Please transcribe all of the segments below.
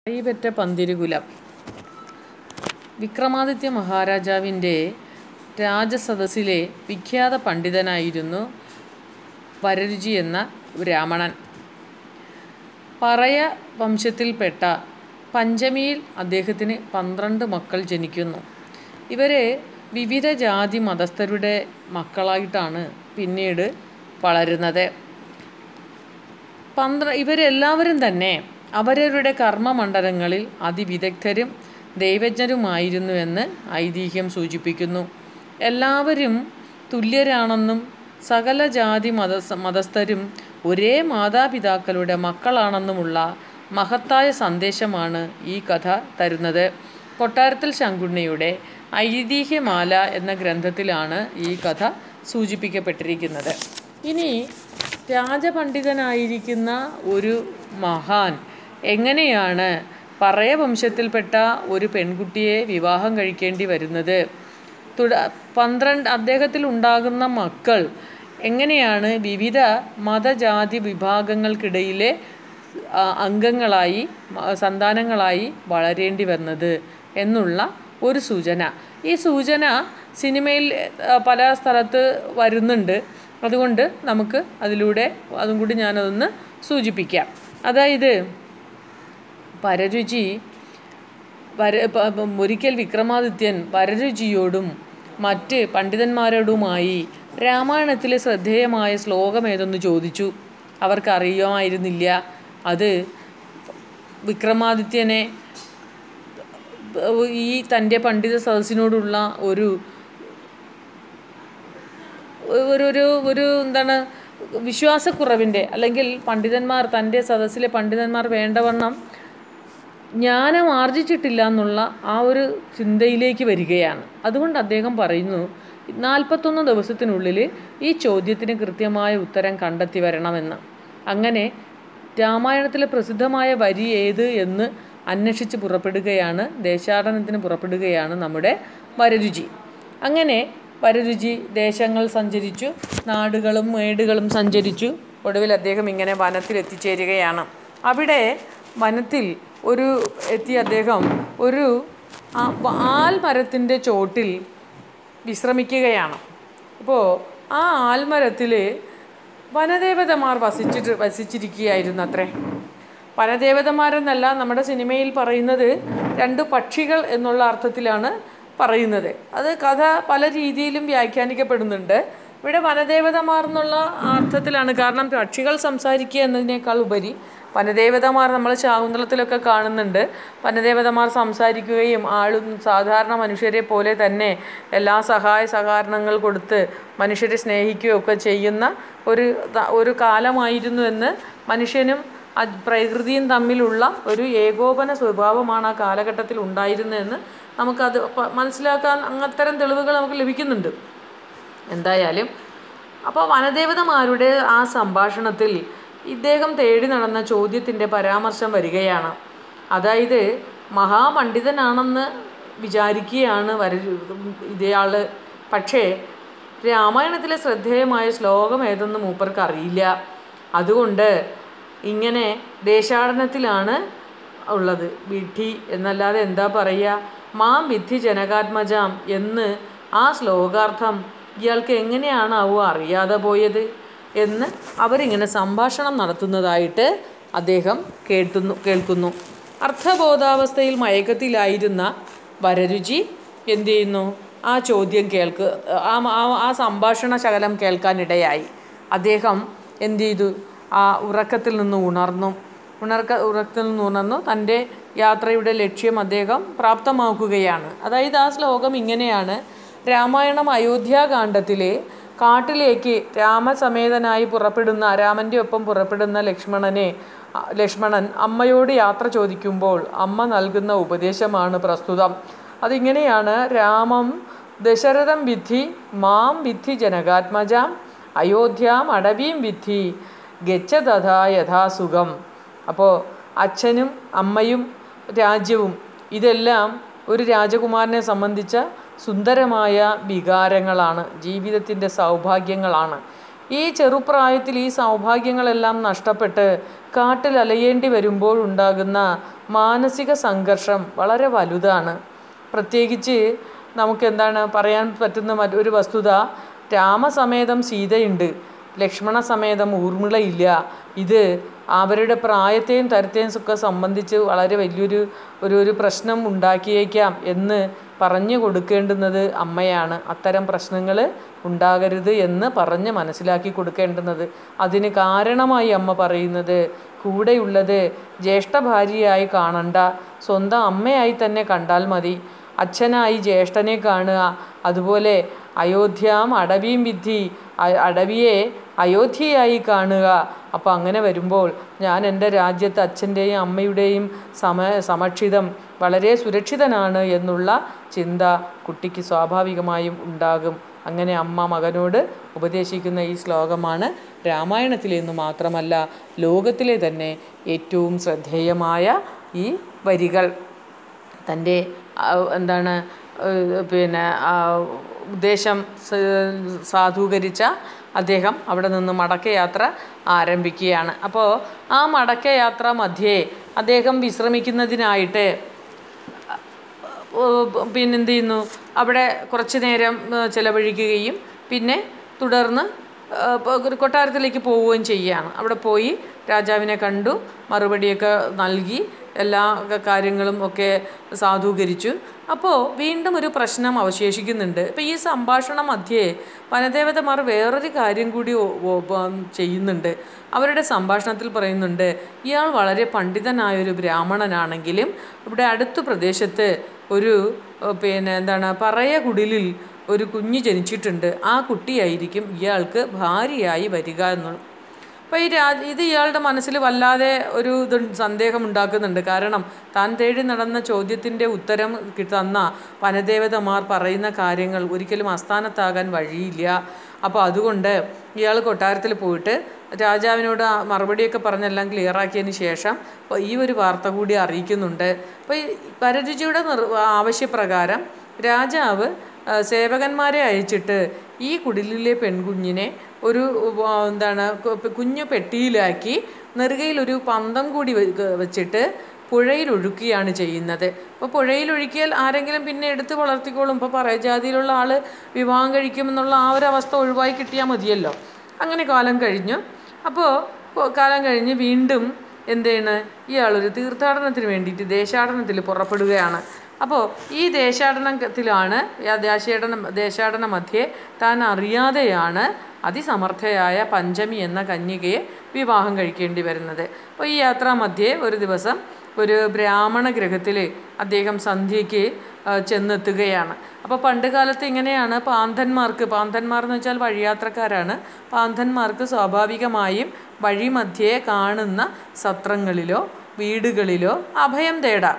കൈപെറ്റ പന്തിരുകുലം വിക്രമാദിത്യ മഹാരാജാവിൻ്റെ രാജസദസ്സിലെ വിഖ്യാത പണ്ഡിതനായിരുന്നു വരരുചി എന്ന ബ്രാഹ്മണൻ പറയ വംശത്തിൽപ്പെട്ട പഞ്ചമിയിൽ അദ്ദേഹത്തിന് പന്ത്രണ്ട് മക്കൾ ജനിക്കുന്നു ഇവരെ വിവിധ ജാതി മതസ്ഥരുടെ മക്കളായിട്ടാണ് പിന്നീട് വളരുന്നത് പന്ത്ര ഇവരെല്ലാവരും തന്നെ അവരവരുടെ കർമ്മമണ്ഡലങ്ങളിൽ അതിവിദഗ്ധരും ദൈവജ്ഞരുമായിരുന്നുവെന്ന് ഐതിഹ്യം സൂചിപ്പിക്കുന്നു എല്ലാവരും തുല്യരാണെന്നും സകല ജാതി മത മതസ്ഥരും ഒരേ മാതാപിതാക്കളുടെ മക്കളാണെന്നുമുള്ള മഹത്തായ സന്ദേശമാണ് ഈ കഥ തരുന്നത് കൊട്ടാരത്തിൽ ശങ്കുണ്ണിയുടെ ഐതിഹ്യമാല എന്ന ഗ്രന്ഥത്തിലാണ് ഈ കഥ സൂചിപ്പിക്കപ്പെട്ടിരിക്കുന്നത് ഇനി രാജപണ്ഡിതനായിരിക്കുന്ന ഒരു മഹാൻ എങ്ങനെയാണ് പറയ വംശത്തിൽപ്പെട്ട ഒരു പെൺകുട്ടിയെ വിവാഹം കഴിക്കേണ്ടി വരുന്നത് തുട പന്ത്രണ്ട് അദ്ദേഹത്തിൽ ഉണ്ടാകുന്ന മക്കൾ എങ്ങനെയാണ് വിവിധ മതജാതി വിഭാഗങ്ങൾക്കിടയിലെ ആ, അംഗങ്ങളായി മ- സന്താനങ്ങളായി വളരേണ്ടി വന്നത് എന്നുള്ള ഒരു സൂചന ഈ സൂചന സിനിമയിൽ ആ, പല സ്ഥലത്ത് വരുന്നുണ്ട് അതുകൊണ്ട് നമുക്ക് അതിലൂടെ അതും കൂടി ഞാനതൊന്ന് സൂചിപ്പിക്കാം അതായത് പരരുചി വര പ- പ- ഒരിക്കൽ വിക്രമാദിത്യൻ വരരുചിയോടും മറ്റ് പണ്ഡിതന്മാരോടുമായി രാമായണത്തിലെ ശ്രദ്ധേയമായ ശ്ലോകം ഏതെന്ന് ചോദിച്ചു അവർക്കറിയുമായിരുന്നില്ല അത് വിക്രമാദിത്യനെ ഈ തൻ്റെ പണ്ഡിത സദസ്സിനോടുള്ള ഒരു ഒരു ഒരു ഒരു എന്താണ് വിശ്വാസക്കുറവിൻ്റെ അല്ലെങ്കിൽ പണ്ഡിതന്മാർ തൻ്റെ സദസ്സിലെ പണ്ഡിതന്മാർ വേണ്ടവണ്ണം ജ്ഞാനം ആർജിച്ചിട്ടില്ല എന്നുള്ള ആ ഒരു ചിന്തയിലേക്ക് വരികയാണ് അതുകൊണ്ട് അദ്ദേഹം പറയുന്നു നാൽപ്പത്തൊന്ന് ദിവസത്തിനുള്ളിൽ ഈ ചോദ്യത്തിന് കൃത്യമായ ഉത്തരം കണ്ടെത്തി വരണമെന്ന് അങ്ങനെ രാമായണത്തിലെ പ്രസിദ്ധമായ വരി ഏത് എന്ന് അന്വേഷിച്ച് പുറപ്പെടുകയാണ് ദേശാടനത്തിന് പുറപ്പെടുകയാണ് നമ്മുടെ വരരുചി അങ്ങനെ വരരുചി ദേശങ്ങൾ സഞ്ചരിച്ചു നാടുകളും മേടുകളും സഞ്ചരിച്ചു ഒടുവിൽ അദ്ദേഹം ഇങ്ങനെ വനത്തിൽ എത്തിച്ചേരുകയാണ് അവിടെ വനത്തിൽ ഒരു എത്തിയ അദ്ദേഹം ഒരു ആ- ആൽമരത്തിൻ്റെ ചോട്ടിൽ വിശ്രമിക്കുകയാണ് അപ്പോൾ ആ ആൽമരത്തിൽ വനദേവതമാർ വസിച്ചിട്ട് വസിച്ചിരിക്കുകയായിരുന്നു അത്രേ വനദേവതമാരെന്നല്ല നമ്മുടെ സിനിമയിൽ പറയുന്നത് രണ്ട് പക്ഷികൾ എന്നുള്ള അർത്ഥത്തിലാണ് പറയുന്നത് അത് കഥ പല രീതിയിലും വ്യാഖ്യാനിക്കപ്പെടുന്നുണ്ട് ഇവിടെ വനദേവതമാർ എന്നുള്ള അർത്ഥത്തിലാണ് കാരണം പക്ഷികൾ സംസാരിക്കുക എന്നതിനേക്കാൾ ഉപരി വനദേവതമാർ നമ്മൾ ശാകുന്തളത്തിലൊക്കെ കാണുന്നുണ്ട് വനദേവതമാർ സംസാരിക്കുകയും ആളും സാധാരണ മനുഷ്യരെ പോലെ തന്നെ എല്ലാ സഹായ സഹകരണങ്ങൾ കൊടുത്ത് മനുഷ്യരെ സ്നേഹിക്കുകയും ഒക്കെ ചെയ്യുന്ന ഒരു ത- ഒരു കാലമായിരുന്നു എന്ന് മനുഷ്യനും അ- പ്രകൃതിയും തമ്മിലുള്ള ഒരു ഏകോപന സ്വഭാവമാണ് ആ കാലഘട്ടത്തിൽ ഉണ്ടായിരുന്നതെന്ന് നമുക്കത് പ- മനസ്സിലാക്കാൻ അത്തരം തെളിവുകൾ നമുക്ക് ലഭിക്കുന്നുണ്ട് എന്തായാലും അപ്പോൾ വനദേവതമാരുടെ ആ സംഭാഷണത്തിൽ ഇദ്ദേഹം തേടി നടന്ന ചോദ്യത്തിൻ്റെ പരാമർശം വരികയാണ് അതായത് മഹാപണ്ഡിതനാണെന്ന് വിചാരിക്കുകയാണ് വര ഇതയാൾ പക്ഷേ രാമായണത്തിലെ ശ്രദ്ധേയമായ ശ്ലോകം ഏതെന്ന് മൂപ്പർക്ക് അറിയില്ല അതുകൊണ്ട് ഇങ്ങനെ ദേശാടനത്തിലാണ് ഉള്ളത് വിഡ്ഢി എന്നല്ലാതെ എന്താ പറയുക മാം വിദ്ധി ജനകാത്മജാം എന്ന് ആ ശ്ലോകാർത്ഥം ഇയാൾക്ക് എങ്ങനെയാണാവോ അറിയാതെ പോയത് എന്ന് അവരിങ്ങനെ സംഭാഷണം നടത്തുന്നതായിട്ട് അദ്ദേഹം കേട്ടുന്നു കേൾക്കുന്നു അർത്ഥബോധാവസ്ഥയിൽ മയക്കത്തിലായിരുന്ന വരരുചി എന്ത് ചെയ്യുന്നു ആ ചോദ്യം കേൾക്ക് ആ ആ- ആ സംഭാഷണ ശകലം കേൾക്കാനിടയായി അദ്ദേഹം എന്ത് ചെയ്തു ആ ഉറക്കത്തിൽ നിന്ന് ഉണർന്നു ഉണർക്ക ഉറക്കത്തിൽ നിന്ന് ഉണർന്നു തൻ്റെ യാത്രയുടെ ലക്ഷ്യം അദ്ദേഹം പ്രാപ്തമാക്കുകയാണ് അതായത് ആ ശ്ലോകം ഇങ്ങനെയാണ് രാമായണം അയോധ്യാകാന്ഡത്തിലെ കാട്ടിലേക്ക് രാമസമേതനായി പുറപ്പെടുന്ന രാമൻ്റെ ഒപ്പം പുറപ്പെടുന്ന ലക്ഷ്മണനെ അ, ലക്ഷ്മണൻ അമ്മയോട് യാത്ര ചോദിക്കുമ്പോൾ അമ്മ നൽകുന്ന ഉപദേശമാണ് പ്രസ്തുതം അതിങ്ങനെയാണ് രാമം ദശരഥം വിദ്ധി മാം വിദ്ധി ജനകാത്മജാം അയോധ്യാം അടവീം വിദ്ധി ഗച്ഛതഥാ യഥാസുഖം അപ്പോൾ അച്ഛനും അമ്മയും രാജ്യവും ഇതെല്ലാം ഒരു രാജകുമാരനെ സംബന്ധിച്ച സുന്ദരമായ വികാരങ്ങളാണ് ജീവിതത്തിൻ്റെ സൗഭാഗ്യങ്ങളാണ് ഈ ചെറുപ്രായത്തിൽ ഈ സൗഭാഗ്യങ്ങളെല്ലാം നഷ്ടപ്പെട്ട് കാട്ടിൽ അലയേണ്ടി വരുമ്പോൾ ഉണ്ടാകുന്ന മാനസിക സംഘർഷം വളരെ വലുതാണ് പ്രത്യേകിച്ച് നമുക്ക് എന്താണ് പറയാൻ പറ്റുന്ന മറ്റൊരു വസ്തുത രാമസമേതം സീതയുണ്ട് ലക്ഷ്മണ സമേതം ഊർമിളയില്ല ഇത് അവരുടെ പ്രായത്തെയും തരത്തെയും ഒക്കെ സംബന്ധിച്ച് വളരെ വലിയൊരു ഒരു ഒരു പ്രശ്നം ഉണ്ടാക്കിയേക്കാം എന്ന് പറഞ്ഞു കൊടുക്കേണ്ടുന്നത് അമ്മയാണ് അത്തരം പ്രശ്നങ്ങൾ ഉണ്ടാകരുത് എന്ന് പറഞ്ഞ് മനസ്സിലാക്കി കൊടുക്കേണ്ടുന്നത് അതിന് കാരണമായി അമ്മ പറയുന്നത് കൂടെയുള്ളത് ജ്യേഷ്ഠ ഭാര്യയായി കാണണ്ട സ്വന്തം അമ്മയായി തന്നെ കണ്ടാൽ മതി അച്ഛനായി ജ്യേഷ്ഠനെ കാണുക അതുപോലെ അയോധ്യാം അടവിയും വിധി അ- അടവിയെ അയോധ്യയായി കാണുക അപ്പോൾ അങ്ങനെ വരുമ്പോൾ ഞാൻ എൻ്റെ രാജ്യത്ത് അച്ഛൻ്റെയും അമ്മയുടെയും സമ സമക്ഷിതം വളരെ സുരക്ഷിതനാണ് എന്നുള്ള ചിന്ത കുട്ടിക്ക് സ്വാഭാവികമായും ഉണ്ടാകും അങ്ങനെ അമ്മ മകനോട് ഉപദേശിക്കുന്ന ഈ ശ്ലോകമാണ് രാമായണത്തിലെ നിന്ന് മാത്രമല്ല ലോകത്തിലെ തന്നെ ഏറ്റവും ശ്രദ്ധേയമായ ഈ വരികൾ തൻ്റെ ആ, എന്താണ് ഏഹ്, പിന്നെ ആ, ഉദ്ദേശം സ- സാധൂകരിച്ച അദ്ദേഹം അവിടെ നിന്ന് മടക്കയാത്ര ആരംഭിക്കുകയാണ് അപ്പോൾ ആ മടക്കയാത്ര മധ്യേ അദ്ദേഹം വിശ്രമിക്കുന്നതിനായിട്ട് പിന്നെന്ത് ചെയ്യുന്നു അവിടെ കുറച്ച് നേരം ആ, ചെലവഴിക്കുകയും പിന്നെ തുടർന്ന് ആ, പ- ഒരു കൊട്ടാരത്തിലേക്ക് പോവുകയും ചെയ്യുകയാണ് അവിടെ പോയി രാജാവിനെ കണ്ടു മറുപടിയൊക്കെ നൽകി എല്ലാ ക- കാര്യങ്ങളും ഒക്കെ സാധൂകരിച്ചു അപ്പോൾ വീണ്ടും ഒരു പ്രശ്നം അവശേഷിക്കുന്നുണ്ട് ഇപ്പോൾ ഈ സംഭാഷണ മധ്യേ വനദേവതമാർ വേറൊരു കാര്യം കൂടി ഓ- ഓ- പ- ചെയ്യുന്നുണ്ട് അവരുടെ സംഭാഷണത്തിൽ പറയുന്നുണ്ട് ഇയാൾ വളരെ പണ്ഡിതനായൊരു ബ്രാഹ്മണനാണെങ്കിലും ഇവിടെ അടുത്ത പ്രദേശത്ത് ഒരു ഏഹ്, പിന്നെ എന്താണ് പറയ കുടിലിൽ ഒരു കുഞ്ഞ് ജനിച്ചിട്ടുണ്ട് ആ കുട്ടിയായിരിക്കും ഇയാൾക്ക് ഭാര്യയായി വരിക എന്നുള്ളത് അപ്പോൾ ഈ രാജ ഇത് ഇയാളുടെ മനസ്സിൽ വല്ലാതെ ഒരു ഇത് സന്ദേഹം ഉണ്ടാക്കുന്നുണ്ട് കാരണം താൻ തേടി നടന്ന ചോദ്യത്തിൻ്റെ ഉത്തരം കി- തന്ന വനദേവതമാർ പറയുന്ന കാര്യങ്ങൾ ഒരിക്കലും അസ്ഥാനത്താകാൻ വഴിയില്ല അപ്പോൾ അതുകൊണ്ട് ഇയാൾ കൊട്ടാരത്തിൽ പോയിട്ട് രാജാവിനോട് ആ മറുപടിയൊക്കെ പറഞ്ഞെല്ലാം ക്ലിയറാക്കിയതിന് ശേഷം അപ്പോൾ ഈ ഒരു വാർത്ത കൂടി അറിയിക്കുന്നുണ്ട് അപ്പോൾ ഈ പരരുചിയുടെ നിർ ആവശ്യപ്രകാരം രാജാവ് ആ, സേവകന്മാരെ അയച്ചിട്ട് ഈ കുടിലിലെ പെൺകുഞ്ഞിനെ ഒരു ആ, എന്താണ് കു- കുഞ്ഞു പെട്ടിയിലാക്കി നെറുകയിൽ ഒരു പന്തം കൂടി വെ- വെച്ചിട്ട് പുഴയിൽ ഒഴുക്കുകയാണ് ചെയ്യുന്നത് അപ്പോൾ പുഴയിൽ ഒഴുക്കിയാൽ ആരെങ്കിലും പിന്നെ എടുത്ത് വളർത്തിക്കോളും ഇപ്പോൾ പറയജാതിയിലുള്ള ആൾ വിവാഹം കഴിക്കുമെന്നുള്ള ആ ഒരു അവസ്ഥ ഒഴിവായി കിട്ടിയാൽ മതിയല്ലോ അങ്ങനെ കാലം കഴിഞ്ഞു അപ്പോൾ കാലം കഴിഞ്ഞ് വീണ്ടും എന്ത് ചെയ്യണ് ഇയാളൊരു തീർത്ഥാടനത്തിന് വേണ്ടിയിട്ട് ദേശാടനത്തിൽ പുറപ്പെടുകയാണ് അപ്പോൾ ഈ ദേശാടനത്തിലാണ് ആ ദേശാടന ദേശാടന മധ്യേ താൻ അറിയാതെയാണ് അതിസമർത്ഥയായ പഞ്ചമി എന്ന കന്യകയെ വിവാഹം കഴിക്കേണ്ടി വരുന്നത് അപ്പോൾ ഈ യാത്രാ മധ്യേ ഒരു ദിവസം ഒരു ബ്രാഹ്മണ ഗൃഹത്തിൽ അദ്ദേഹം സന്ധ്യയ്ക്ക് ആ, ചെന്നെത്തുകയാണ് അപ്പോൾ പണ്ട് കാലത്ത് ഇങ്ങനെയാണ് പാന്തന്മാർക്ക് പാന്തന്മാർ എന്ന് വെച്ചാൽ വഴിയാത്രക്കാരാണ് പാന്തന്മാർക്ക് സ്വാഭാവികമായും വഴിമധ്യേ കാണുന്ന സത്രങ്ങളിലോ വീടുകളിലോ അഭയം തേടാം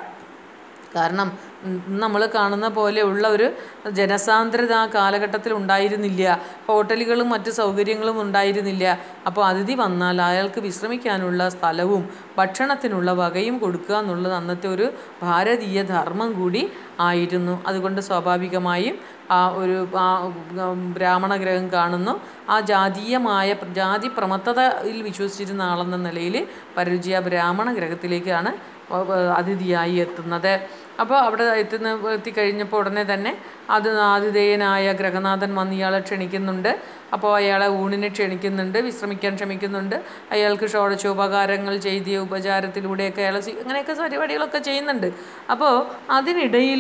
കാരണം നമ്മൾ കാണുന്ന പോലെയുള്ള ഒരു ജനസാന്ദ്രത ആ കാലഘട്ടത്തിൽ ഉണ്ടായിരുന്നില്ല ഹോട്ടലുകളും മറ്റു സൗകര്യങ്ങളും ഉണ്ടായിരുന്നില്ല അപ്പോൾ അതിഥി വന്നാൽ അയാൾക്ക് വിശ്രമിക്കാനുള്ള സ്ഥലവും ഭക്ഷണത്തിനുള്ള വകയും കൊടുക്കുക എന്നുള്ളത് അന്നത്തെ ഒരു ഭാരതീയ ധർമ്മം കൂടി ആയിരുന്നു അതുകൊണ്ട് സ്വാഭാവികമായും ആ ഒരു ആ ബ്രാഹ്മണ ഗ്രഹം കാണുന്നു ആ ജാതീയമായ ജാതി പ്രമത്തതയിൽ വിശ്വസിച്ചിരുന്ന ആളെന്ന നിലയിൽ പരരുചിയ ബ്രാഹ്മണ ഗ്രഹത്തിലേക്കാണ് അതിഥിയായി എത്തുന്നത് അപ്പോൾ അവിടെ എത്തുന്ന എത്തിക്കഴിഞ്ഞപ്പോൾ ഉടനെ തന്നെ അത് ആതിഥേയനായ ഗ്രഹനാഥൻ വന്ന് ഇയാളെ ക്ഷണിക്കുന്നുണ്ട് അപ്പോൾ അയാളെ ഊണിന് ക്ഷണിക്കുന്നുണ്ട് വിശ്രമിക്കാൻ ക്ഷമിക്കുന്നുണ്ട് അയാൾക്ക് ഷോഡശോപകാരങ്ങൾ ചെയ്തിയ ഉപചാരത്തിലൂടെയൊക്കെ അയാൾ സ്വീ- അങ്ങനെയൊക്കെ പരിപാടികളൊക്കെ ചെയ്യുന്നുണ്ട് അപ്പോൾ അതിനിടയിൽ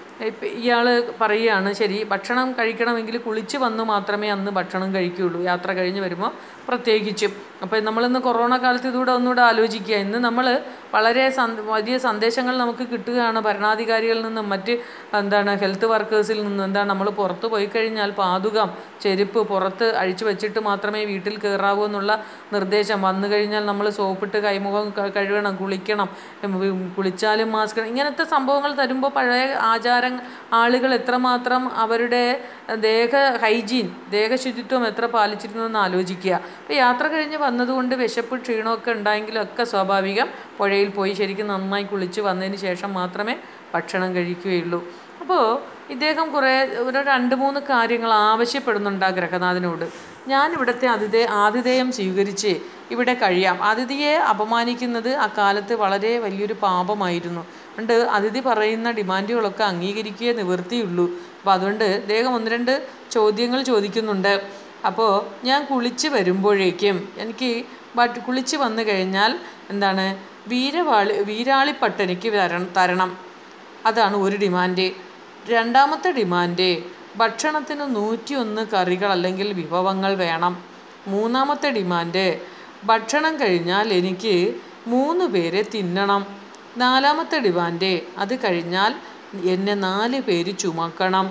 ഇയാൾ പറയുകയാണ് ശരി ഭക്ഷണം കഴിക്കണമെങ്കിൽ കുളിച്ച് വന്ന് മാത്രമേ അന്ന് ഭക്ഷണം കഴിക്കുകയുള്ളൂ യാത്ര കഴിഞ്ഞ് വരുമ്പോൾ പ്രത്യേകിച്ചും അപ്പോൾ നമ്മളിന്ന് കൊറോണ കാലത്ത് ഇതുകൂടെ ഒന്നുകൂടെ ആലോചിക്കുക ഇന്ന് നമ്മൾ വളരെ സന്ദ വലിയ സന്ദേശങ്ങൾ നമുക്ക് കിട്ടുകയാണ് ഭരണാധികാരികളിൽ നിന്നും മറ്റ് എന്താണ് ഹെൽത്ത് വർക്കേഴ്സിൽ നിന്നും എന്താണ് നമ്മൾ പുറത്ത് പോയി കഴിഞ്ഞാൽ പാതുകം ചെരുപ്പ് പുറത്ത് അഴിച്ചു വെച്ചിട്ട് മാത്രമേ വീട്ടിൽ കയറാവൂ എന്നുള്ള നിർദ്ദേശം വന്നു കഴിഞ്ഞാൽ നമ്മൾ സോപ്പിട്ട് കൈമുഖം ക- കഴുകണം കുളിക്കണം ഉം, ഉം, കുളിച്ചാലും മാസ്ക് ഇങ്ങനത്തെ സംഭവങ്ങൾ തരുമ്പോൾ പഴയ ആചാരം ആളുകൾ എത്രമാത്രം അവരുടെ ദേഹ ഹൈജീൻ ദേഹശുചിത്വം എത്ര പാലിച്ചിരുന്നു എന്ന് ആലോചിക്കുക അപ്പോൾ യാത്ര കഴിഞ്ഞ് വന്നതുകൊണ്ട് വിശപ്പ് ക്ഷീണമൊക്കെ ഉണ്ടായെങ്കിലും ഒക്കെ സ്വാഭാവികം പുഴയിൽ പോയി ശരിക്കും നന്നായി കുളിച്ച് വന്നതിന് ശേഷം മാത്രമേ ഭക്ഷണം കഴിക്കുകയുള്ളൂ അപ്പോൾ ഇദ്ദേഹം കുറേ ഒരു രണ്ട് മൂന്ന് കാര്യങ്ങൾ ആവശ്യപ്പെടുന്നുണ്ട് ആ ഗ്രഹനാഥനോട് ഞാൻ ഇവിടുത്തെ അതിഥേ ആതിഥേയം സ്വീകരിച്ച് ഇവിടെ കഴിയാം അതിഥിയെ അപമാനിക്കുന്നത് അക്കാലത്ത് വളരെ വലിയൊരു പാപമായിരുന്നു അതുകൊണ്ട് അതിഥി പറയുന്ന ഡിമാൻഡുകളൊക്കെ അംഗീകരിക്കുകയേ നിവൃത്തിയുള്ളൂ അപ്പോൾ അതുകൊണ്ട് അദ്ദേഹം ഒന്ന് രണ്ട് ചോദ്യങ്ങൾ ചോദിക്കുന്നുണ്ട് അപ്പോൾ ഞാൻ കുളിച്ച് വരുമ്പോഴേക്കും എനിക്ക് ബട്ട് കുളിച്ച് വന്നു കഴിഞ്ഞാൽ എന്താണ് വീരവാളി വീരാളിപ്പട്ട് എനിക്ക് തരണം തരണം അതാണ് ഒരു ഡിമാൻഡ് രണ്ടാമത്തെ ഡിമാൻഡ് ഭക്ഷണത്തിന് നൂറ്റിയൊന്ന് കറികൾ അല്ലെങ്കിൽ വിഭവങ്ങൾ വേണം മൂന്നാമത്തെ ഡിമാൻഡ് ഭക്ഷണം കഴിഞ്ഞാൽ എനിക്ക് മൂന്ന് പേരെ തിന്നണം നാലാമത്തെ ഡിമാൻഡ് അത് കഴിഞ്ഞാൽ എന്നെ നാല് പേര് ചുമക്കണം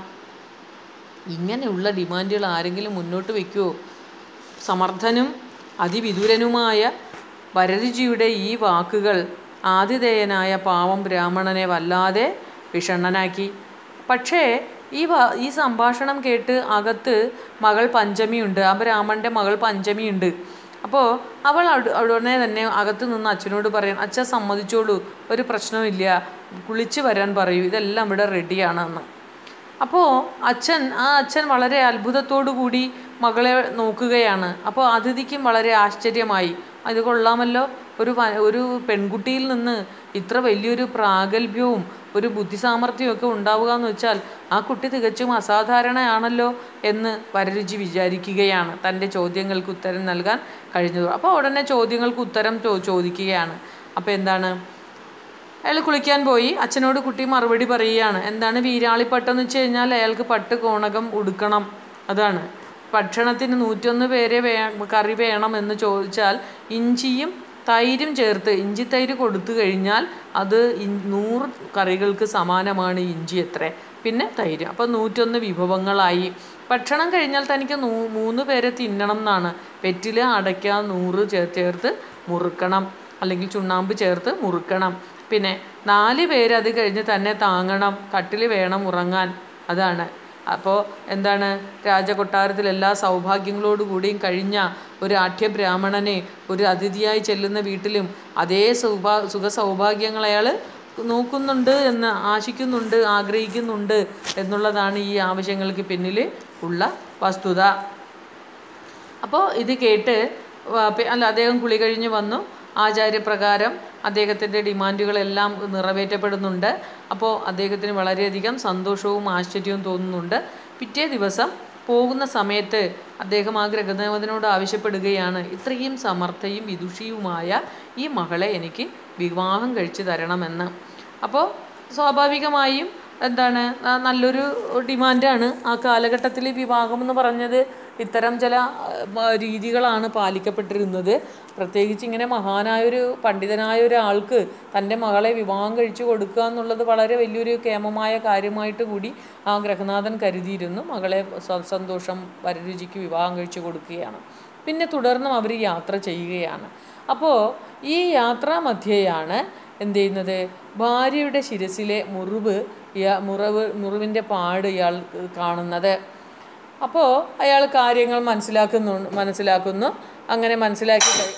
ഇങ്ങനെയുള്ള ഡിമാൻഡുകൾ ആരെങ്കിലും മുന്നോട്ട് വയ്ക്കുമോ സമർത്ഥനും അതിവിദുരനുമായ വരരുചിയുടെ ഈ വാക്കുകൾ ആതിഥേയനായ പാവം ബ്രാഹ്മണനെ വല്ലാതെ വിഷണ്ണനാക്കി പക്ഷേ ഈ വാ ഈ സംഭാഷണം കേട്ട് അകത്ത് മകൾ പഞ്ചമിയുണ്ട് ആ ബ്രാഹ്മണൻ്റെ മകൾ പഞ്ചമിയുണ്ട് അപ്പോൾ അവൾ അവിടെ ഉടനെ തന്നെ അകത്ത് നിന്ന് അച്ഛനോട് പറയാൻ അച്ഛൻ സമ്മതിച്ചോളൂ ഒരു പ്രശ്നവുമില്ല കുളിച്ച് വരാൻ പറയൂ ഇതെല്ലാം ഇവിടെ റെഡിയാണെന്ന് അപ്പോൾ അച്ഛൻ ആ അച്ഛൻ വളരെ അത്ഭുതത്തോടു കൂടി മകളെ നോക്കുകയാണ് അപ്പോൾ അതിഥിക്കും വളരെ ആശ്ചര്യമായി ഇത് കൊള്ളാമല്ലോ ഒരു വ- ഒരു പെൺകുട്ടിയിൽ നിന്ന് ഇത്ര വലിയൊരു പ്രാഗൽഭ്യവും ഒരു ബുദ്ധിസാമർഥ്യമൊക്കെ ഉണ്ടാവുക എന്ന് വെച്ചാൽ ആ കുട്ടി തികച്ചും അസാധാരണയാണല്ലോ എന്ന് വരരുചി വിചാരിക്കുകയാണ് തൻ്റെ ചോദ്യങ്ങൾക്ക് ഉത്തരം നൽകാൻ കഴിഞ്ഞത് അപ്പോൾ ഉടനെ ചോദ്യങ്ങൾക്ക് ഉത്തരം ചോ- ചോദിക്കുകയാണ് അപ്പോൾ എന്താണ് അയാൾ കുളിക്കാൻ പോയി അച്ഛനോട് കുട്ടി മറുപടി പറയുകയാണ് എന്താണ് വീരാളിപ്പട്ടെന്ന് വെച്ച് കഴിഞ്ഞാൽ അയാൾക്ക് പട്ട് കോണകം ഉടുക്കണം അതാണ് ഭക്ഷണത്തിന് നൂറ്റൊന്ന് പേരെ വേ കറി വേണം എന്ന് ചോദിച്ചാൽ ഇഞ്ചിയും തൈരും ചേർത്ത് ഇഞ്ചി തൈര് കൊടുത്തു കഴിഞ്ഞാൽ അത് ഇൻ- നൂറ് കറികൾക്ക് സമാനമാണ് ഇഞ്ചി എത്ര പിന്നെ തൈര് അപ്പോൾ നൂറ്റൊന്ന് വിഭവങ്ങളായി ഭക്ഷണം കഴിഞ്ഞാൽ തനിക്ക് നൂ മൂന്ന് പേരെ തിന്നണം എന്നാണ് വെറ്റില അടയ്ക്ക നൂറ് ചേർ ചേർത്ത് മുറുക്കണം അല്ലെങ്കിൽ ചുണ്ണാമ്പ് ചേർത്ത് മുറുക്കണം പിന്നെ നാല് പേര് അത് കഴിഞ്ഞ് തന്നെ താങ്ങണം കട്ടിൽ വേണം ഉറങ്ങാൻ അതാണ് അപ്പോൾ എന്താണ് രാജകൊട്ടാരത്തിൽ എല്ലാ സൗഭാഗ്യങ്ങളോടുകൂടിയും കഴിഞ്ഞ ഒരു ആഠ്യബ്രാഹ്മണനെ ഒരു അതിഥിയായി ചെല്ലുന്ന വീട്ടിലും അതേ സൗഭാ സുഖ സൗഭാഗ്യങ്ങൾ അയാൾ നോക്കുന്നുണ്ട് എന്ന് ആശിക്കുന്നുണ്ട് ആഗ്രഹിക്കുന്നുണ്ട് എന്നുള്ളതാണ് ഈ ആവശ്യങ്ങൾക്ക് പിന്നിൽ ഉള്ള വസ്തുത അപ്പോൾ ഇത് കേട്ട് വ- പി- അല്ല അദ്ദേഹം കുളി കഴിഞ്ഞ് വന്നു ആചാര്യപ്രകാരം അദ്ദേഹത്തിൻ്റെ ഡിമാൻഡുകളെല്ലാം നിറവേറ്റപ്പെടുന്നുണ്ട് അപ്പോൾ അദ്ദേഹത്തിന് വളരെയധികം സന്തോഷവും ആശ്ചര്യവും തോന്നുന്നുണ്ട് പിറ്റേ ദിവസം പോകുന്ന സമയത്ത് അദ്ദേഹം ആ ഗ്രഹനാഥനോട് ആവശ്യപ്പെടുകയാണ് ഇത്രയും സമർത്ഥയും വിദുഷിയുമായ ഈ മകളെ എനിക്ക് വിവാഹം കഴിച്ചു തരണമെന്ന് അപ്പോൾ സ്വാഭാവികമായും എന്താണ് ആ നല്ലൊരു ഡിമാൻഡാണ് ആ കാലഘട്ടത്തിൽ വിവാഹം എന്ന് പറഞ്ഞത് ഇത്തരം ചില ആ, രീതികളാണ് പാലിക്കപ്പെട്ടിരുന്നത് പ്രത്യേകിച്ച് ഇങ്ങനെ മഹാനായൊരു പണ്ഡിതനായ ഒരാൾക്ക് തൻ്റെ മകളെ വിവാഹം കഴിച്ചു കൊടുക്കുക എന്നുള്ളത് വളരെ വലിയൊരു കേമമായ കാര്യമായിട്ട് കൂടി ആ ഗ്രഹനാഥൻ കരുതിയിരുന്നു മകളെ സ- സന്തോഷം വരരുചിക്ക് വിവാഹം കഴിച്ചു കൊടുക്കുകയാണ് പിന്നെ തുടർന്നും അവർ യാത്ര ചെയ്യുകയാണ് അപ്പോൾ ഈ യാത്രാ മധ്യയാണ് എന്ത് ചെയ്യുന്നത് ഭാര്യയുടെ ശിരസിലെ മുറിവ് ഇയാ മുറിവ് മുറിവിൻ്റെ പാട് ഇയാൾ കാണുന്നത് അപ്പോൾ അയാൾ കാര്യങ്ങൾ മനസ്സിലാക്കുന്നു മനസ്സിലാക്കുന്നു അങ്ങനെ മനസ്സിലാക്കി കഴി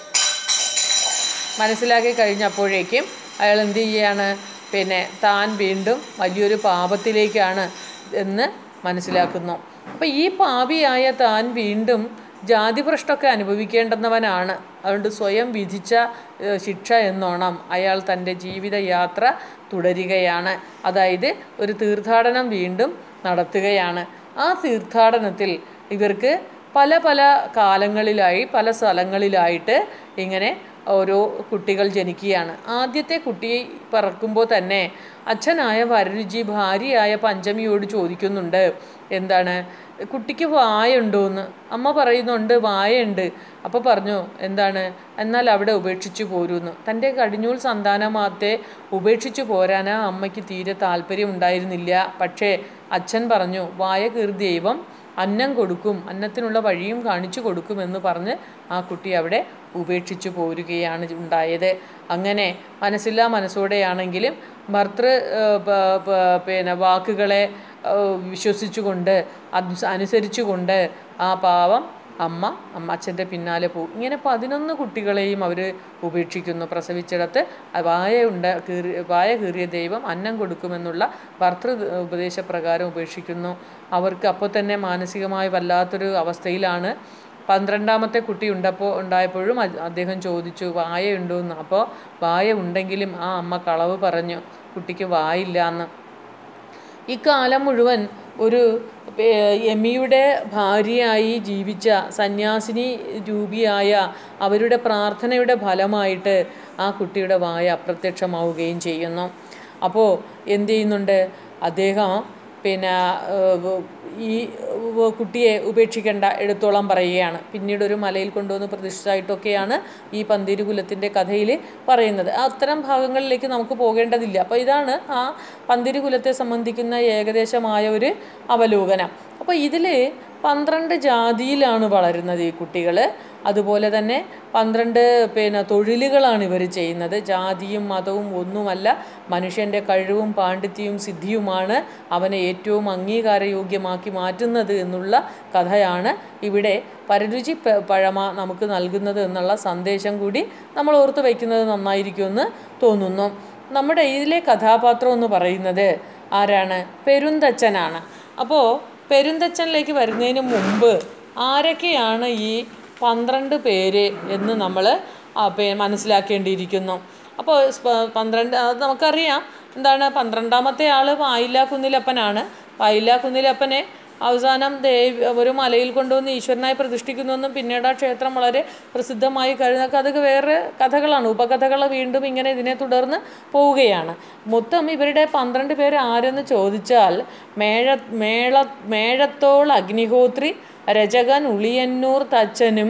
മനസ്സിലാക്കി കഴിഞ്ഞപ്പോഴേക്കും അയാൾ എന്ത് ചെയ്യാണ് പിന്നെ താൻ വീണ്ടും വലിയൊരു പാപത്തിലേക്കാണ് എന്ന് മനസ്സിലാക്കുന്നു അപ്പോൾ ഈ പാപിയായ താൻ വീണ്ടും ജാതിഭ്രഷ്ടൊക്കെ അനുഭവിക്കേണ്ടുന്നവനാണ് അതുകൊണ്ട് സ്വയം വിധിച്ച ഏഹ്, ശിക്ഷ എന്നോണം അയാൾ തൻ്റെ ജീവിതയാത്ര തുടരുകയാണ് അതായത് ഒരു തീർത്ഥാടനം വീണ്ടും നടത്തുകയാണ് ആ തീർത്ഥാടനത്തിൽ ഇവർക്ക് പല പല കാലങ്ങളിലായി പല സ്ഥലങ്ങളിലായിട്ട് ഇങ്ങനെ ഓരോ കുട്ടികൾ ജനിക്കുകയാണ് ആദ്യത്തെ കുട്ടി പിറക്കുമ്പോൾ തന്നെ അച്ഛനായ വരരുചി ഭാര്യയായ പഞ്ചമിയോട് ചോദിക്കുന്നുണ്ട് എന്താണ് കുട്ടിക്ക് വായുണ്ടോയെന്ന് അമ്മ പറയുന്നുണ്ട് വായുണ്ട് അപ്പോൾ പറഞ്ഞു എന്താണ് എന്നാൽ അവിടെ ഉപേക്ഷിച്ചു പോരൂന്ന് തൻ്റെ കടിഞ്ഞൂൽ സന്താനമാത്തെ ഉപേക്ഷിച്ചു പോരാൻ ആ അമ്മയ്ക്ക് തീരെ താല്പര്യം ഉണ്ടായിരുന്നില്ല പക്ഷേ അച്ഛൻ പറഞ്ഞു വായ കീറി ദൈവം അന്നം കൊടുക്കും അന്നത്തിനുള്ള വഴിയും കാണിച്ചു കൊടുക്കുമെന്ന് പറഞ്ഞ് ആ കുട്ടി അവിടെ ഉപേക്ഷിച്ചു പോരുകയാണ് ഉണ്ടായത് അങ്ങനെ മനസ്സില്ലാ മനസ്സോടെയാണെങ്കിലും ഭർത്തൃ ഏഹ്, പ- പ- പിന്നെ വാക്കുകളെ ഏഹ്, വിശ്വസിച്ചുകൊണ്ട് അത് അനുസരിച്ചുകൊണ്ട് ആ പാവം അമ്മ അമ്മ അച്ഛൻ്റെ പിന്നാലെ പോകും ഇങ്ങനെ പതിനൊന്ന് കുട്ടികളെയും അവർ ഉപേക്ഷിക്കുന്നു പ്രസവിച്ചിടത്ത് വായ ഉണ്ട് കീറി വായ കീറിയ ദൈവം അന്നം കൊടുക്കുമെന്നുള്ള ഭർത്തൃ ഉപദേശപ്രകാരം ഉപേക്ഷിക്കുന്നു അവർക്ക് അപ്പോൾ തന്നെ മാനസികമായി വല്ലാത്തൊരു അവസ്ഥയിലാണ് പന്ത്രണ്ടാമത്തെ കുട്ടി ഉണ്ടപ്പോൾ ഉണ്ടായപ്പോഴും അ- അദ്ദേഹം ചോദിച്ചു വായ ഉണ്ടോ എന്ന് അപ്പോൾ വായ ഉണ്ടെങ്കിലും ആ അമ്മ കളവ് പറഞ്ഞു കുട്ടിക്ക് വായില്ല എന്ന് ഇക്കാലം മുഴുവൻ ഒരു ഏർ, യമിയുടെ ഭാര്യയായി ജീവിച്ച സന്യാസിനി രൂപിയായ അവരുടെ പ്രാർത്ഥനയുടെ ഫലമായിട്ട് ആ കുട്ടിയുടെ വായ അപ്രത്യക്ഷമാവുകയും ചെയ്യുന്നു അപ്പോൾ എന്ത് ചെയ്യുന്നുണ്ട് അദ്ദേഹം പിന്നെ ഏർ, ഈ ഏർ, കുട്ടിയെ ഉപേക്ഷിക്കേണ്ട എടുത്തോളം പറയുകയാണ് പിന്നീട് ഒരു മലയിൽ കൊണ്ടുവന്ന് പ്രതിഷ്ഠിച്ചായിട്ടൊക്കെയാണ് ഈ പന്തീരു കുലത്തിൻ്റെ കഥയിൽ പറയുന്നത് ആ അത്തരം ഭാഗങ്ങളിലേക്ക് നമുക്ക് പോകേണ്ടതില്ല അപ്പോൾ ഇതാണ് ആ പന്തിരു കുലത്തെ സംബന്ധിക്കുന്ന ഏകദേശമായ ഒരു അവലോകനം അപ്പോൾ ഇതിൽ പന്ത്രണ്ട് ജാതിയിലാണ് വളരുന്നത് ഈ കുട്ടികൾ അതുപോലെ തന്നെ പന്ത്രണ്ട് പിന്നെ തൊഴിലുകളാണ് ഇവർ ചെയ്യുന്നത് ജാതിയും മതവും ഒന്നുമല്ല മനുഷ്യൻ്റെ കഴിവും പാണ്ഡിത്യവും സിദ്ധിയുമാണ് അവനെ ഏറ്റവും അംഗീകാരയോഗ്യമാക്കി മാറ്റുന്നത് എന്നുള്ള കഥയാണ് ഇവിടെ പരരുചി പ- പഴമ നമുക്ക് നൽകുന്നത് എന്നുള്ള സന്ദേശം കൂടി നമ്മൾ ഓർത്ത് വയ്ക്കുന്നത് നന്നായിരിക്കുമെന്ന് തോന്നുന്നു നമ്മുടെ ഇതിലെ കഥാപാത്രം എന്ന് പറയുന്നത് ആരാണ് പെരുന്തച്ഛനാണ് അപ്പോൾ പെരുന്തച്ഛനിലേക്ക് വരുന്നതിന് മുമ്പ് ആരൊക്കെയാണ് ഈ പന്ത്രണ്ട് പേര് എന്ന് നമ്മൾ മനസ്സിലാക്കേണ്ടിയിരിക്കുന്നു അപ്പോൾ സ്പ- പന്ത്രണ്ട് അത് നമുക്കറിയാം എന്താണ് പന്ത്രണ്ടാമത്തെ ആൾ വായില്ല കുന്നിലപ്പനാണ് വായില്ല കുന്നിലപ്പനെ അവസാനം ദേവി ഒരു മലയിൽ കൊണ്ടുവന്ന് ഈശ്വരനായി പ്രതിഷ്ഠിക്കുന്നുവെന്നും പിന്നീട് ആ ക്ഷേത്രം വളരെ പ്രസിദ്ധമായി കഴിഞ്ഞൊക്കെ അതൊക്കെ വേറെ കഥകളാണ് ഉപകഥകൾ വീണ്ടും ഇങ്ങനെ ഇതിനെ തുടർന്ന് പോവുകയാണ് മൊത്തം ഇവരുടെ പന്ത്രണ്ട് പേര് ആരെന്ന് ചോദിച്ചാൽ മേഴ മേള മേഴത്തോൾ അഗ്നിഹോത്രി രചകൻ ഉളിയന്നൂർ തച്ചനും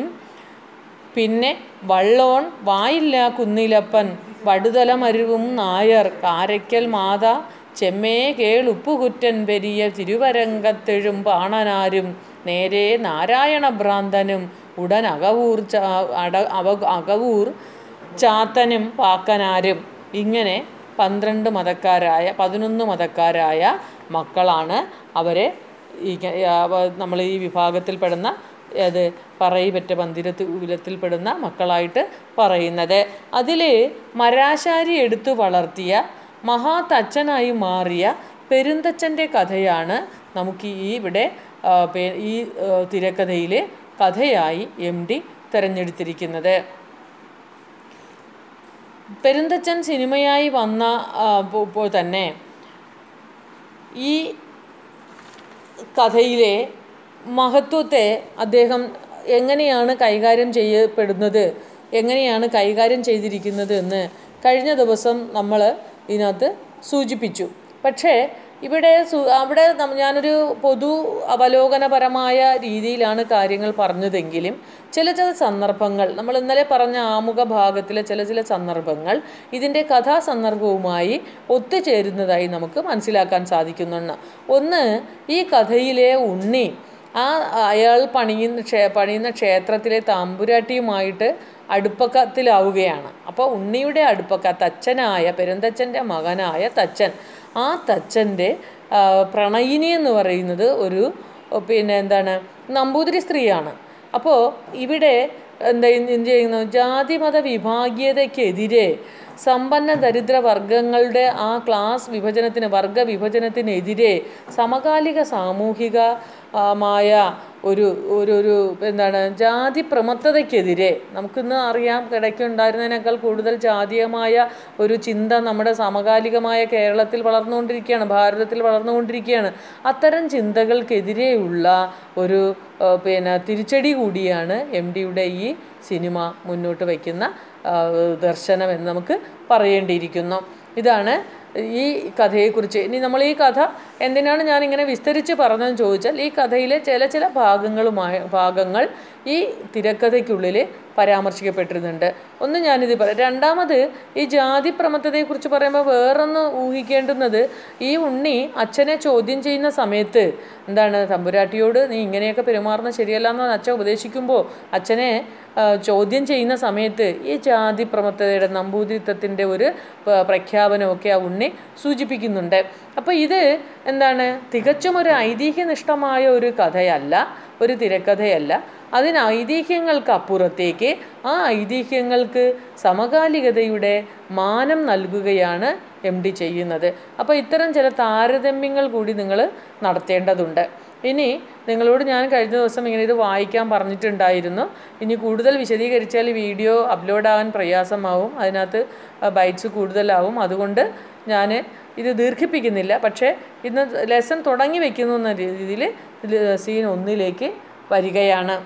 പിന്നെ വള്ളോൺ വായില്ല കുന്നിലപ്പൻ വടുതല മരുവും നായർ കാരയ്ക്കൽ മാത ചെമ്മേ കേളുപ്പുകുറ്റൻ പെരിയ തിരുവരങ്കത്തെഴും പാണനാരും നേരെ നാരായണ ഭ്രാന്തനും ഉടൻ അകവൂർ ചാ അട അവ അകവൂർ ചാത്തനും പാക്കനാരും ഇങ്ങനെ പന്ത്രണ്ട് മതക്കാരായ പതിനൊന്ന് മതക്കാരായ മക്കളാണ് അവരെ ഈ നമ്മൾ ഈ വിഭാഗത്തിൽപ്പെടുന്ന അത് പറയിപ്പറ്റ പന്തിരത്ത് കുലത്തിൽപ്പെടുന്ന മക്കളായിട്ട് പറയുന്നത് അതിൽ മരാശാരി എടുത്തു വളർത്തിയ മഹാതച്ചനായി മാറിയ പെരുന്തച്ഛൻ്റെ കഥയാണ് നമുക്ക് ഈ ഇവിടെ ആ, പേ- ഈ ആ, തിരക്കഥയിലെ കഥയായി എം ഡി തിരഞ്ഞെടുത്തിരിക്കുന്നത് പെരുന്തച്ഛൻ സിനിമയായി വന്ന ആ, പോ- പ്പോൾ തന്നെ ഈ കഥയിലെ മഹത്വത്തെ അദ്ദേഹം എങ്ങനെയാണ് കൈകാര്യം ചെയ്യപ്പെടുന്നത് എങ്ങനെയാണ് കൈകാര്യം ചെയ്തിരിക്കുന്നത് എന്ന് കഴിഞ്ഞ ദിവസം നമ്മൾ ഇതിനകത്ത് സൂചിപ്പിച്ചു പക്ഷേ ഇവിടെ സു- അവിടെ നം- ഞാനൊരു പൊതു അവലോകനപരമായ രീതിയിലാണ് കാര്യങ്ങൾ പറഞ്ഞതെങ്കിലും ചില ചില സന്ദർഭങ്ങൾ നമ്മൾ ഇന്നലെ പറഞ്ഞ ആമുഖ ഭാഗത്തിലെ ചില ചില സന്ദർഭങ്ങൾ ഇതിൻ്റെ കഥാസന്ദർഭവുമായി ഒത്തുചേരുന്നതായി നമുക്ക് മനസ്സിലാക്കാൻ സാധിക്കുന്നുണ്ട് ഒന്ന് ഈ കഥയിലെ ഉണ്ണി ആ അയാൾ പണിയുന്ന ക്ഷേ പണിയുന്ന ക്ഷേത്രത്തിലെ തമ്പുരാട്ടിയുമായിട്ട് അടുപ്പക്കത്തിലാവുകയാണ് അപ്പോൾ ഉണ്ണിയുടെ അടുപ്പക്ക തച്ചനായ പെരുന്തച്ഛൻ്റെ മകനായ തച്ചൻ ആ തച്ചൻ്റെ ആ, പ്രണയിനി എന്ന് പറയുന്നത് ഒരു പിന്നെ എന്താണ് നമ്പൂതിരി സ്ത്രീയാണ് അപ്പോൾ ഇവിടെ എന്താ എന്ത് ചെയ്യുന്നു ജാതിമത വിഭാഗീയതയ്ക്കെതിരെ സമ്പന്ന ദരിദ്ര വർഗങ്ങളുടെ ആ ക്ലാസ് വിഭജനത്തിന് വർഗ വിഭജനത്തിനെതിരെ സമകാലിക സാമൂഹിക ആ, മായ ഒരു ഒരു ഒരു എന്താണ് ജാതി പ്രമത്തതയ്ക്കെതിരെ നമുക്കിന്ന് അറിയാം കിടക്കുണ്ടായിരുന്നതിനേക്കാൾ കൂടുതൽ ജാതീയമായ ഒരു ചിന്ത നമ്മുടെ സമകാലികമായ കേരളത്തിൽ വളർന്നുകൊണ്ടിരിക്കുകയാണ് ഭാരതത്തിൽ വളർന്നുകൊണ്ടിരിക്കുകയാണ് അത്തരം ചിന്തകൾക്കെതിരെയുള്ള ഒരു ആ, പിന്നെ തിരിച്ചടി കൂടിയാണ് എം ഡിയുടെ ഈ സിനിമ മുന്നോട്ട് വയ്ക്കുന്ന ആ, ദർശനം എന്ന് നമുക്ക് പറയേണ്ടിയിരിക്കുന്നു ഇതാണ് ഈ കഥയെക്കുറിച്ച് ഇനി നമ്മൾ ഈ കഥ എന്തിനാണ് ഞാൻ ഇങ്ങനെ വിസ്തരിച്ച് പറഞ്ഞതെന്ന് ചോദിച്ചാൽ ഈ കഥയിലെ ചില ചില ഭാഗങ്ങളുമായ ഭാഗങ്ങൾ ഈ തിരക്കഥയ്ക്കുള്ളിൽ പരാമർശിക്കപ്പെട്ടിരുന്നുണ്ട് ഒന്ന് ഞാനിത് പറയാം രണ്ടാമത് ഈ ജാതി പ്രമത്തതയെക്കുറിച്ച് പറയുമ്പോൾ വേറൊന്ന് ഊഹിക്കേണ്ടുന്നത് ഈ ഉണ്ണി അച്ഛനെ ചോദ്യം ചെയ്യുന്ന സമയത്ത് എന്താണ് തമ്പുരാട്ടിയോട് നീ ഇങ്ങനെയൊക്കെ പെരുമാറുന്നത് ശരിയല്ല എന്ന് അച്ഛൻ ഉപദേശിക്കുമ്പോൾ അച്ഛനെ ആ, ചോദ്യം ചെയ്യുന്ന സമയത്ത് ഈ ജാതി പ്രമത്തതയുടെ നമ്പൂതിരിത്വത്തിൻ്റെ ഒരു പ- പ്രഖ്യാപനമൊക്കെ ആ ഉണ്ണി സൂചിപ്പിക്കുന്നുണ്ട് അപ്പോൾ ഇത് എന്താണ് തികച്ചും ഒരു ഐതിഹ്യനിഷ്ഠമായ ഒരു കഥയല്ല ഒരു തിരക്കഥയല്ല അതിന് ഐതിഹ്യങ്ങൾക്ക് അപ്പുറത്തേക്ക് ആ ഐതിഹ്യങ്ങൾക്ക് സമകാലികതയുടെ മാനം നൽകുകയാണ് എം ഡി ചെയ്യുന്നത് അപ്പോൾ ഇത്തരം ചില താരതമ്യങ്ങൾ കൂടി നിങ്ങൾ നടത്തേണ്ടതുണ്ട് ഇനി നിങ്ങളോട് ഞാൻ കഴിഞ്ഞ ദിവസം ഇങ്ങനെ ഇത് വായിക്കാൻ പറഞ്ഞിട്ടുണ്ടായിരുന്നു ഇനി കൂടുതൽ വിശദീകരിച്ചാൽ ഈ വീഡിയോ അപ്ലോഡ് ആവാൻ പ്രയാസമാവും അതിനകത്ത് ബൈറ്റ്സ് കൂടുതലാവും അതുകൊണ്ട് ഞാൻ ഇത് ദീർഘിപ്പിക്കുന്നില്ല പക്ഷേ ഇന്ന് ലെസൺ തുടങ്ങി വെക്കുന്നു എന്ന രീതിയിൽ സീൻ ഒന്നിലേക്ക് വരികയാണ്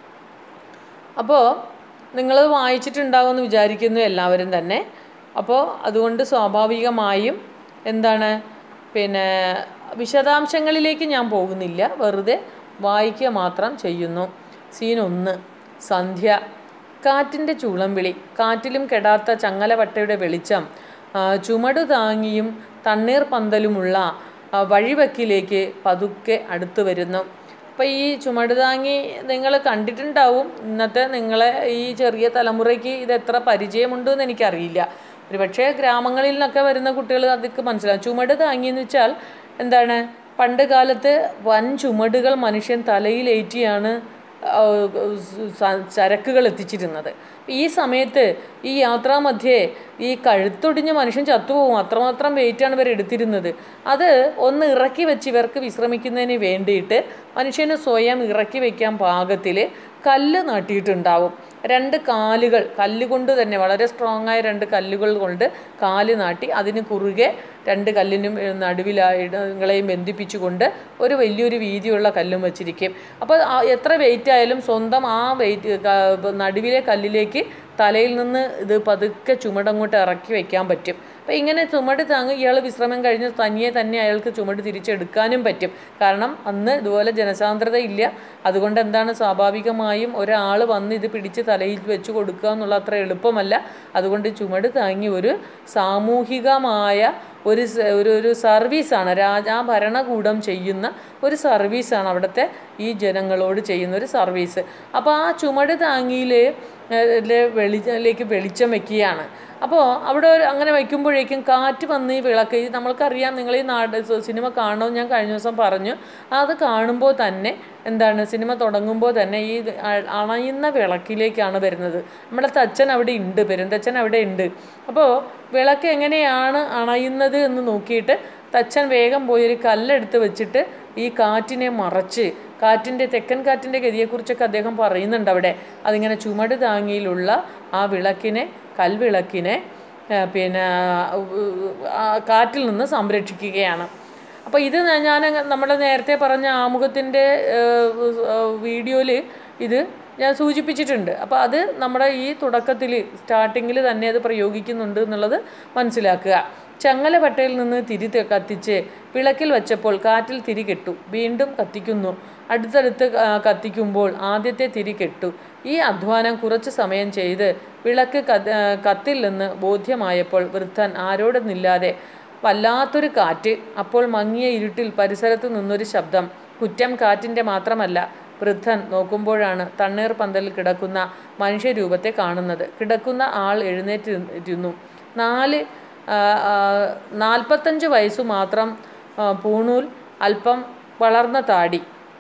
അപ്പോൾ നിങ്ങൾ വായിച്ചിട്ടുണ്ടാവുമെന്ന് വിചാരിക്കുന്നു എല്ലാവരും തന്നെ അപ്പോൾ അതുകൊണ്ട് സ്വാഭാവികമായും എന്താണ് പിന്നെ വിശദാംശങ്ങളിലേക്ക് ഞാൻ പോകുന്നില്ല വെറുതെ വായിക്കുക മാത്രം ചെയ്യുന്നു സീൻ ഒന്ന് സന്ധ്യ കാറ്റിൻ്റെ ചൂളം വിളി കാറ്റിലും കെടാത്ത ചങ്ങലവട്ടയുടെ വെളിച്ചം ആ, ചുമട് താങ്ങിയും തണ്ണീർ പന്തലുമുള്ള ആ, വഴിവക്കിലേക്ക് പതുക്കെ അടുത്തു വരുന്നു അപ്പോൾ ഈ ചുമട് താങ്ങി നിങ്ങൾ കണ്ടിട്ടുണ്ടാവും ഇന്നത്തെ നിങ്ങളെ ഈ ചെറിയ തലമുറയ്ക്ക് ഇത് എത്ര പരിചയമുണ്ടെന്ന് എനിക്കറിയില്ല ഒരുപക്ഷെ ഗ്രാമങ്ങളിൽ നിന്നൊക്കെ വരുന്ന കുട്ടികൾ അതൊക്കെ മനസ്സിലാവും ചുമട് താങ്ങി എന്ന് വെച്ചാൽ എന്താണ് പണ്ട് കാലത്ത് വൻ ചുമടുകൾ മനുഷ്യൻ തലയിലേറ്റിയാണ് ആ, സ- ചരക്കുകൾ എത്തിച്ചിരുന്നത് ഈ സമയത്ത് ഈ യാത്രാമധ്യേ ഈ കഴുത്തൊടിഞ്ഞ് മനുഷ്യൻ ചത്തുപോകും അത്രമാത്രം വെയിറ്റാണ് ഇവർ എടുത്തിരുന്നത് അത് ഒന്ന് ഇറക്കി വെച്ച് ഇവർക്ക് വിശ്രമിക്കുന്നതിന് വേണ്ടിയിട്ട് മനുഷ്യന് സ്വയം ഇറക്കി വയ്ക്കാൻ പാകത്തിൽ കല്ല് നാട്ടിയിട്ടുണ്ടാവും രണ്ട് കാലുകൾ കല്ലുകൊണ്ട് തന്നെ വളരെ സ്ട്രോങ് ആയ രണ്ട് കല്ലുകൾ കൊണ്ട് കാല് നാട്ടി അതിന് കുറുകെ രണ്ട് കല്ലിനും നടുവിലായിടങ്ങളെയും ബന്ധിപ്പിച്ചുകൊണ്ട് ഒരു വലിയൊരു വീതിയുള്ള കല്ലും വെച്ചിരിക്കും അപ്പോൾ ആ എത്ര വെയിറ്റ് ആയാലും സ്വന്തം ആ വെയിറ്റ് നടുവിലെ കല്ലിലേക്ക് തലയിൽ നിന്ന് ഇത് പതുക്കെ ചുമടങ്ങോട്ട് ഇറക്കി വെക്കാൻ പറ്റും അപ്പോൾ ഇങ്ങനെ ചുമട് താങ്ങി ഇയാൾ വിശ്രമം കഴിഞ്ഞ് തനിയെ തന്നെ അയാൾക്ക് ചുമട് തിരിച്ചെടുക്കാനും പറ്റും കാരണം അന്ന് ഇതുപോലെ ജനസാന്ദ്രത ഇല്ല അതുകൊണ്ട് എന്താണ് സ്വാഭാവികമായും ഒരാൾ വന്ന് ഇത് പിടിച്ച് തലയിൽ വെച്ച് കൊടുക്കുക എന്നുള്ള അത്ര എളുപ്പമല്ല അതുകൊണ്ട് ചുമട് താങ്ങി ഒരു സാമൂഹികമായ ഒരു സ- ഒരു ഒരു സർവീസാണ് രാജാ ഭരണകൂടം ചെയ്യുന്ന ഒരു സർവീസാണ് അവിടുത്തെ ഈ ജനങ്ങളോട് ചെയ്യുന്ന ഒരു സർവീസ് അപ്പോൾ ആ ചുമട് താങ്ങിയിൽ വെളിച്ചിലേക്ക് വെളിച്ചം വെക്കുകയാണ് അപ്പോൾ അവിടെ ഒരു അങ്ങനെ വയ്ക്കുമ്പോഴേക്കും കാറ്റ് വന്ന് ഈ വിളക്ക് ഈ നമ്മൾക്കറിയാം നിങ്ങൾ ഈ നാട് സ- സിനിമ കാണുമെന്ന് ഞാൻ കഴിഞ്ഞ ദിവസം പറഞ്ഞു അത് കാണുമ്പോൾ തന്നെ എന്താണ് സിനിമ തുടങ്ങുമ്പോൾ തന്നെ ഈ അ- അണയുന്ന വിളക്കിലേക്കാണ് വരുന്നത് നമ്മുടെ തച്ചൻ അവിടെ ഉണ്ട് പെരുന്തച്ചൻ അവിടെ ഉണ്ട് അപ്പോൾ വിളക്ക് എങ്ങനെയാണ് അണയുന്നത് എന്ന് നോക്കിയിട്ട് തച്ചൻ വേഗം പോയി ഒരു കല്ലെടുത്ത് വെച്ചിട്ട് ഈ കാറ്റിനെ മറച്ച് കാറ്റിൻ്റെ തെക്കൻ കാറ്റിൻ്റെ ഗതിയെക്കുറിച്ചൊക്കെ അദ്ദേഹം പറയുന്നുണ്ട് അവിടെ അതിങ്ങനെ ചുമട് താങ്ങിയിലുള്ള ആ വിളക്കിനെ കൽവിളക്കിനെ ആ, പിന്നെ ആ, കാറ്റിൽ നിന്ന് സംരക്ഷിക്കുകയാണ് അപ്പോൾ ഇത് ഞാൻ നമ്മൾ നേരത്തെ പറഞ്ഞ ആമുഖത്തിൻ്റെ വീഡിയോയിൽ ഇത് ഞാൻ സൂചിപ്പിച്ചിട്ടുണ്ട് അപ്പോൾ അത് നമ്മുടെ ഈ തുടക്കത്തിൽ സ്റ്റാർട്ടിങ്ങിൽ തന്നെ അത് പ്രയോഗിക്കുന്നുണ്ട് എന്നുള്ളത് മനസ്സിലാക്കുക ചങ്ങലവട്ടയിൽ നിന്ന് തിരി ത- കത്തിച്ച് വിളക്കിൽ വെച്ചപ്പോൾ കാറ്റിൽ തിരി കെട്ടു വീണ്ടും കത്തിക്കുന്നു അടുത്തടുത്ത് ആ, കത്തിക്കുമ്പോൾ ആദ്യത്തെ തിരി കെട്ടു ഈ അധ്വാനം കുറച്ച് സമയം ചെയ്ത് വിളക്ക് കത്ത് ആ, കത്തില്ലെന്ന് ബോധ്യമായപ്പോൾ വൃദ്ധൻ ആരോടൊന്നില്ലാതെ വല്ലാത്തൊരു കാറ്റ് അപ്പോൾ മങ്ങിയ ഇരുട്ടിൽ പരിസരത്ത് നിന്നൊരു ശബ്ദം കുറ്റം കാറ്റിൻ്റെ മാത്രമല്ല വൃദ്ധൻ നോക്കുമ്പോഴാണ് തണ്ണീർ പന്തലിൽ കിടക്കുന്ന മനുഷ്യരൂപത്തെ കാണുന്നത് കിടക്കുന്ന ആൾ എഴുന്നേറ്റ് ഇരുന്നു നാല് ആ, ആ, നാൽപ്പത്തഞ്ച് വയസ്സു മാത്രം ആ, പൂണൂൽ അല്പം വളർന്ന താടി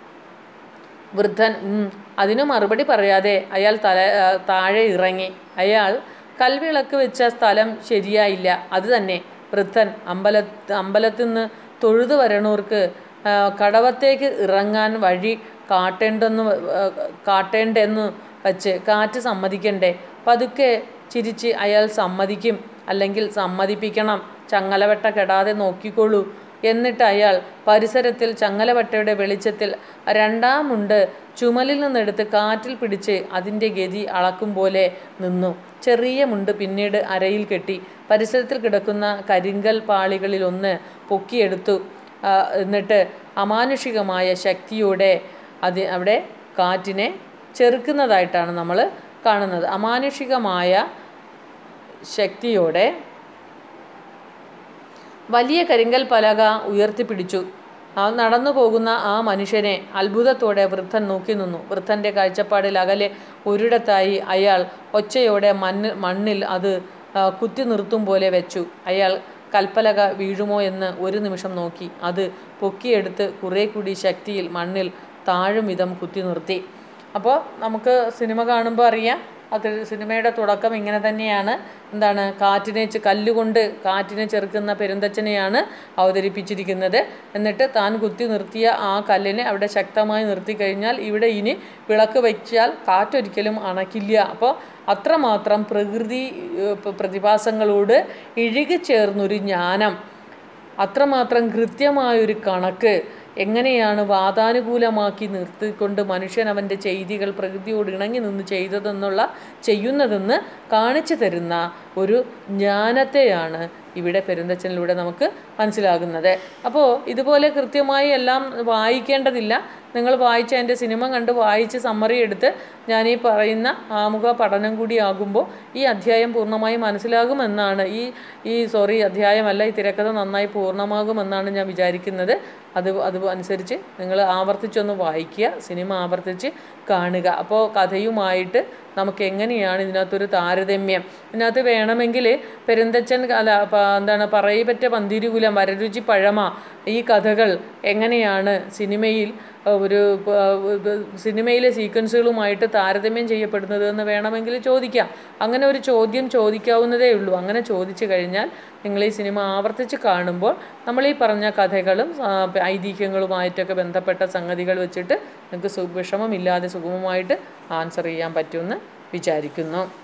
വൃദ്ധൻ ഉം, അതിനു മറുപടി പറയാതെ അയാൾ തല ആ, താഴെ ഇറങ്ങി അയാൾ കൽവിളക്ക് വെച്ച സ്ഥലം ശരിയായില്ല അത് തന്നെ വൃദ്ധൻ അമ്പല അമ്പലത്തിൽ നിന്ന് തൊഴുതു വരണവർക്ക് ആ, കടവത്തേക്ക് ഇറങ്ങാൻ വഴി കാട്ടേണ്ടെന്ന് വ- ആ, കാട്ടേണ്ടെന്ന് വച്ച് കാറ്റ് സമ്മതിക്കണ്ടേ പതുക്കെ ചിരിച്ച് അയാൾ സമ്മതിക്കും അല്ലെങ്കിൽ സമ്മതിപ്പിക്കണം ചങ്ങലവട്ട കെടാതെ നോക്കിക്കോളൂ എന്നിട്ട് അയാൾ പരിസരത്തിൽ ചങ്ങലവട്ടയുടെ വെളിച്ചത്തിൽ രണ്ടാമുണ്ട് ചുമലിൽ നിന്നെടുത്ത് കാറ്റിൽ പിടിച്ച് അതിൻ്റെ ഗതി അളക്കും പോലെ നിന്നു ചെറിയ മുണ്ട് പിന്നീട് അരയിൽ കെട്ടി പരിസരത്തിൽ കിടക്കുന്ന കരിങ്കൽ പാളികളിൽ ഒന്ന് പൊക്കിയെടുത്തു ആ, എന്നിട്ട് അമാനുഷികമായ ശക്തിയോടെ അത് അവിടെ കാറ്റിനെ ചെറുക്കുന്നതായിട്ടാണ് നമ്മൾ കാണുന്നത് അമാനുഷികമായ ശക്തിയോടെ വലിയ കരിങ്കൽ പലക ഉയർത്തിപ്പിടിച്ചു ആ നടന്നു പോകുന്ന ആ മനുഷ്യനെ അത്ഭുതത്തോടെ വൃദ്ധൻ നോക്കി നിന്നു വൃദ്ധൻ്റെ കാഴ്ചപ്പാടിൽ അകലെ ഒരിടത്തായി അയാൾ ഒച്ചയോടെ മണ്ണ് മണ്ണിൽ അത് ആ, കുത്തി നിർത്തും പോലെ വെച്ചു അയാൾ കൽപ്പലക വീഴുമോ എന്ന് ഒരു നിമിഷം നോക്കി അത് പൊക്കിയെടുത്ത് കുറേ കൂടി ശക്തിയിൽ മണ്ണിൽ താഴും വിധം കുത്തി നിർത്തി അപ്പോൾ നമുക്ക് സിനിമ കാണുമ്പോൾ അറിയാം അത് സിനിമയുടെ തുടക്കം ഇങ്ങനെ തന്നെയാണ് എന്താണ് കാറ്റിനെ ചെ- കല്ലുകൊണ്ട് കാറ്റിനെ ചെറുക്കുന്ന പെരുന്തച്ഛനെയാണ് അവതരിപ്പിച്ചിരിക്കുന്നത് എന്നിട്ട് താൻ കുത്തി നിർത്തിയ ആ കല്ലിനെ അവിടെ ശക്തമായി നിർത്തി കഴിഞ്ഞാൽ ഇവിടെ ഇനി വിളക്ക് വയ്ച്ചാൽ കാറ്റൊരിക്കലും അണക്കില്ല അപ്പോൾ അത്രമാത്രം പ്രകൃതി ഏഹ്, പ- പ്രതിഭാസങ്ങളോട് ഇഴുകിച്ചേർന്നൊരു ജ്ഞാനം അത്രമാത്രം കൃത്യമായൊരു കണക്ക് എങ്ങനെയാണ് വാതാനുകൂലമാക്കി നിർത്തിക്കൊണ്ട് മനുഷ്യൻ അവൻ്റെ ചെയ്തികൾ പ്രകൃതിയോട് ഇണങ്ങി നിന്ന് ചെയ്തതെന്നുള്ള ചെയ്യുന്നതെന്ന് കാണിച്ചു തരുന്ന ഒരു ജ്ഞാനത്തെയാണ് ഇവിടെ പെരുന്തച്ചനിലൂടെ നമുക്ക് മനസ്സിലാകുന്നത് അപ്പോൾ ഇതുപോലെ കൃത്യമായി എല്ലാം വായിക്കേണ്ടതില്ല നിങ്ങൾ വായിച്ച എൻ്റെ സിനിമ കണ്ട് വായിച്ച് സമ്മറി എടുത്ത് ഞാൻ ഈ പറയുന്ന ആമുഖ പഠനം കൂടി ആകുമ്പോൾ ഈ അധ്യായം പൂർണ്ണമായി മനസ്സിലാകുമെന്നാണ് ഈ ഈ സോറി അധ്യായമല്ല ഈ തിരക്കഥ നന്നായി പൂർണ്ണമാകുമെന്നാണ് ഞാൻ വിചാരിക്കുന്നത് അത് അത് അനുസരിച്ച് നിങ്ങൾ ആവർത്തിച്ചൊന്ന് വായിക്കുക സിനിമ ആവർത്തിച്ച് കാണുക അപ്പോൾ കഥയുമായിട്ട് നമുക്ക് എങ്ങനെയാണ് ഇതിനകത്തൊരു താരതമ്യം ഇതിനകത്ത് വേണമെങ്കിൽ പെരുന്തച്ചൻ അല്ല പ- എന്താണ് പറയപറ്റ പന്തിരുകുലം വരരുചി പഴമ ഈ കഥകൾ എങ്ങനെയാണ് സിനിമയിൽ അഹ്, ഒരു പ- ഇത് സിനിമയിലെ സീക്വൻസുകളുമായിട്ട് താരതമ്യം ചെയ്യപ്പെടുന്നത് എന്ന് വേണമെങ്കിൽ ചോദിക്കാം അങ്ങനെ ഒരു ചോദ്യം ചോദിക്കാവുന്നതേ ഉള്ളൂ അങ്ങനെ ചോദിച്ചു കഴിഞ്ഞാൽ നിങ്ങൾ ഈ സിനിമ ആവർത്തിച്ച് കാണുമ്പോൾ നമ്മൾ ഈ പറഞ്ഞ കഥകളും ആ, ഐതിഹ്യങ്ങളുമായിട്ടൊക്കെ ബന്ധപ്പെട്ട സംഗതികൾ വെച്ചിട്ട് നിങ്ങൾക്ക് സു വിഷമമില്ലാതെ സുഗമമായിട്ട് ആൻസർ ചെയ്യാൻ പറ്റുമെന്ന് വിചാരിക്കുന്നു